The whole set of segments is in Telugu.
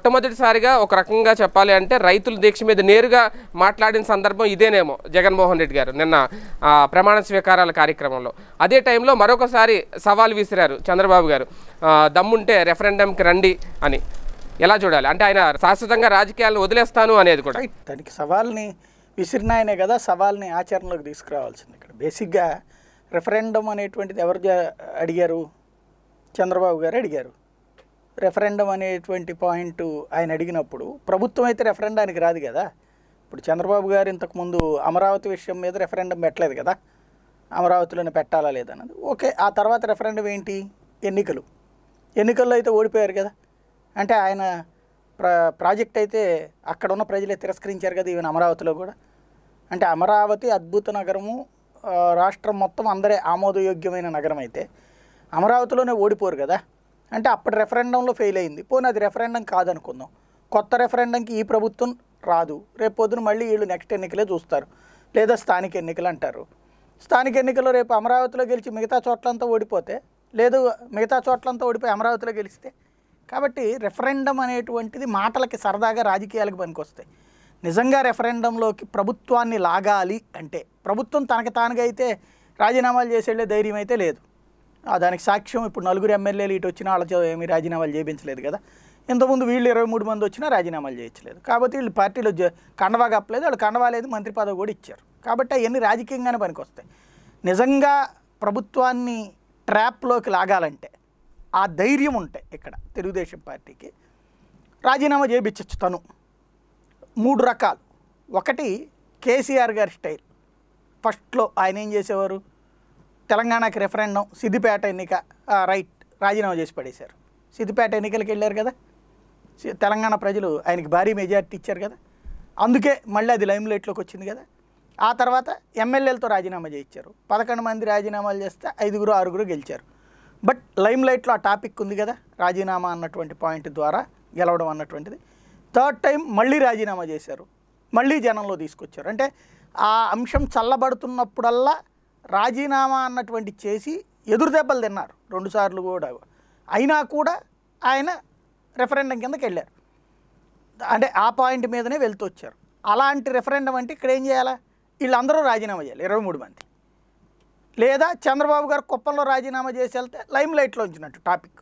మొట్టమొదటిసారిగా ఒక రకంగా చెప్పాలి అంటే రైతుల దీక్ష మీద నేరుగా మాట్లాడిన సందర్భం ఇదేనేమో జగన్మోహన్ రెడ్డి గారు నిన్న ఆ, ప్రమాణ స్వీకారాల కార్యక్రమంలో అదే టైంలో మరొకసారి సవాల్ విసిరారు చంద్రబాబు గారు ఆ, దమ్ముంటే రెఫరెండంకి రండి అని ఎలా చూడాలి అంటే ఆయన శాశ్వతంగా రాజకీయాలను వదిలేస్తాను అనేది కూడా రైట్ దానికి సవాల్ని విసిరిన ఆయనే కదా సవాల్ని ఆచరణలోకి తీసుకురావాల్సింది ఇక్కడ బేసిక్గా రెఫరెండం అనేటువంటిది ఎవరు జా- అడిగారు చంద్రబాబు గారు అడిగారు రెఫరెండం అనేటువంటి పాయింట్ ఆయన అడిగినప్పుడు ప్రభుత్వం అయితే రెఫరెండానికి రాదు కదా ఇప్పుడు చంద్రబాబు గారు ఇంతకుముందు అమరావతి విషయం మీద రెఫరెండం పెట్టలేదు కదా అమరావతిలోనే పెట్టాలా లేదన్నది ఓకే ఆ తర్వాత రెఫరెండం ఏంటి ఎన్నికలు ఎన్నికల్లో అయితే ఓడిపోయారు కదా అంటే ఆయన ప్ర ప్రాజెక్ట్ అయితే అక్కడ ఉన్న ప్రజలే తిరస్కరించారు కదా ఈవెన్ అమరావతిలో కూడా అంటే అమరావతి అద్భుత నగరము ఆ, రాష్ట్రం మొత్తం అందరే ఆమోదయోగ్యమైన నగరం అయితే అమరావతిలోనే ఓడిపోరు కదా అంటే అప్పటి రెఫరెండంలో ఫెయిల్ అయింది పోనీ అది రెఫరెండం కాదనుకుందాం కొత్త రెఫరెండంకి ఈ ప్రభుత్వం రాదు రేపు పొద్దున మళ్ళీ వీళ్ళు నెక్స్ట్ ఎన్నికలే చూస్తారు లేదా స్థానిక ఎన్నికలు అంటారు స్థానిక ఎన్నికల్లో రేపు అమరావతిలో గెలిచి మిగతా చోట్లంతా ఓడిపోతే లేదు మిగతా చోట్లంతా ఓడిపోయి అమరావతిలో గెలిస్తే కాబట్టి రెఫరెండం అనేటువంటిది మాటలకి సరదాగా రాజకీయాలకు పనికొస్తాయి నిజంగా రెఫరెండంలోకి ప్రభుత్వాన్ని లాగాలి అంటే ప్రభుత్వం తనకి తానుగా అయితే రాజీనామాలు చేసేళ్ళే ధైర్యం అయితే లేదు ఆ, దానికి సాక్ష్యం ఇప్పుడు నలుగురు ఎమ్మెల్యేలు ఇటు వచ్చినా వాళ్ళతో ఏమీ రాజీనామాలు చేయించలేదు కదా ఇంతకుముందు వీళ్ళు ఇరవై మూడు మంది వచ్చినా రాజీనామాలు చేయించలేదు కాబట్టి వీళ్ళు పార్టీలో జ- కండవా కప్పలేదు వాళ్ళు కండవా లేదు మంత్రి పదవి కూడా ఇచ్చారు కాబట్టి అవన్నీ రాజకీయంగానే పనికొస్తాయి నిజంగా ప్రభుత్వాన్ని ట్రాప్లోకి లాగాలంటే ఆ ధైర్యం ఉంటే ఇక్కడ తెలుగుదేశం పార్టీకి రాజీనామా చేయించచ్చు తను మూడు రకాలు ఒకటి కేసీఆర్ గారి స్టైల్ ఫస్ట్లో ఆయన ఏం చేసేవారు తెలంగాణకి రెఫరెండం సిద్దిపేట ఎన్నిక ఆ, రైట్ రాజీనామా చేసి పడేశారు సిద్దిపేట ఎన్నికలకు వెళ్ళారు కదా సి- తెలంగాణ ప్రజలు ఆయనకి భారీ మెజార్టీ ఇచ్చారు కదా అందుకే మళ్ళీ అది లైమ్ లైట్లోకి వచ్చింది కదా ఆ తర్వాత ఎమ్మెల్యేలతో రాజీనామా చేయించారు పదకొండు మంది రాజీనామాలు చేస్తే ఐదుగురు ఆరుగురు గెలిచారు బట్ లైమ్ లైట్లో ఆ టాపిక్ ఉంది కదా రాజీనామా అన్నటువంటి పాయింట్ ద్వారా గెలవడం అన్నటువంటిది థర్డ్ టైం మళ్ళీ రాజీనామా చేశారు మళ్ళీ జనంలో తీసుకొచ్చారు అంటే ఆ అంశం చల్లబడుతున్నప్పుడల్లా రాజీనామా అన్నటువంటి చేసి ఎదురు దెబ్బలు తిన్నారు రెండుసార్లు కూడా అయినా కూడా ఆయన రెఫరెండం కిందకి వెళ్ళారు అంటే ఆ పాయింట్ మీదనే వెళ్తూ వచ్చారు అలాంటి రెఫరెండం అంటే ఇక్కడ ఏం చేయాలా వీళ్ళందరూ రాజీనామా చేయాలి ఇరవై మూడు మంది లేదా చంద్రబాబు గారు కుప్పంలో రాజీనామా చేసి వెళ్తే లైమ్ లైట్లో ఉంచినట్టు టాపిక్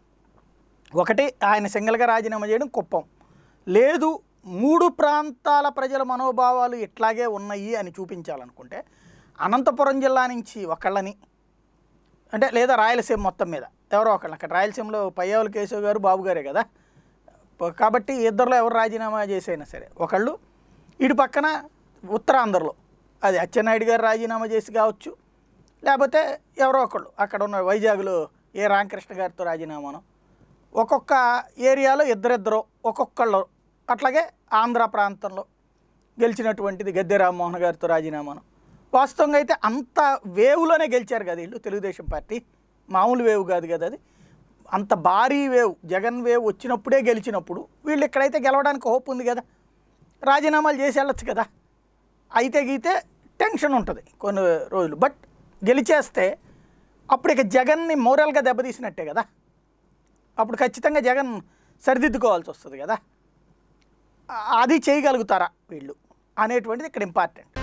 ఒకటి ఆయన సింగిల్గా రాజీనామా చేయడం కుప్పం లేదు మూడు ప్రాంతాల ప్రజల మనోభావాలు ఇట్లాగే ఉన్నాయి అని చూపించాలనుకుంటే అనంతపురం జిల్లా నుంచి ఒకళ్ళని అంటే లేదా రాయలసీమ మొత్తం మీద ఎవరో ఒకళ్ళు అక్కడ రాయలసీమలో పయ్యావుల కేశవ్ గారు బాబు గారే కదా ప- కాబట్టి ఇద్దరిలో ఎవరు రాజీనామా చేసైనా సరే ఒకళ్ళు ఇటు పక్కన ఉత్తరాంధ్రలో అది అచ్చెన్నాయుడు గారు రాజీనామా చేసి కావచ్చు లేకపోతే ఎవరో ఒకళ్ళు అక్కడ ఉన్న వైజాగ్లో ఏ రామకృష్ణ గారితో రాజీనామాను ఒక్కొక్క ఏరియాలో ఇద్దరిద్దరు ఒక్కొక్కళ్ళు అట్లాగే ఆంధ్ర ప్రాంతంలో గెలిచినటువంటిది గద్దె రామ్మోహన్ గారితో రాజీనామాను వాస్తవంగా అయితే అంత వేవ్లోనే గెలిచారు కదా వీళ్ళు తెలుగుదేశం పార్టీ మామూలు వేవ్ కాదు కదా అది అంత భారీ వేవ్ జగన్ వేవ్ వచ్చినప్పుడే గెలిచినప్పుడు వీళ్ళు ఇక్కడైతే గెలవడానికి హోప్ ఉంది కదా రాజీనామాలు చేసి వెళ్ళొచ్చు కదా అయితే గీతే టెన్షన్ ఉంటుంది కొన్ని రోజులు బట్ గెలిచేస్తే అప్పుడు ఇక జగన్ని మోరల్గా దెబ్బతీసినట్టే కదా అప్పుడు ఖచ్చితంగా జగన్ సరిదిద్దుకోవాల్సి వస్తుంది కదా ఆ- అది చేయగలుగుతారా వీళ్ళు అనేటువంటిది ఇక్కడ ఇంపార్టెంట్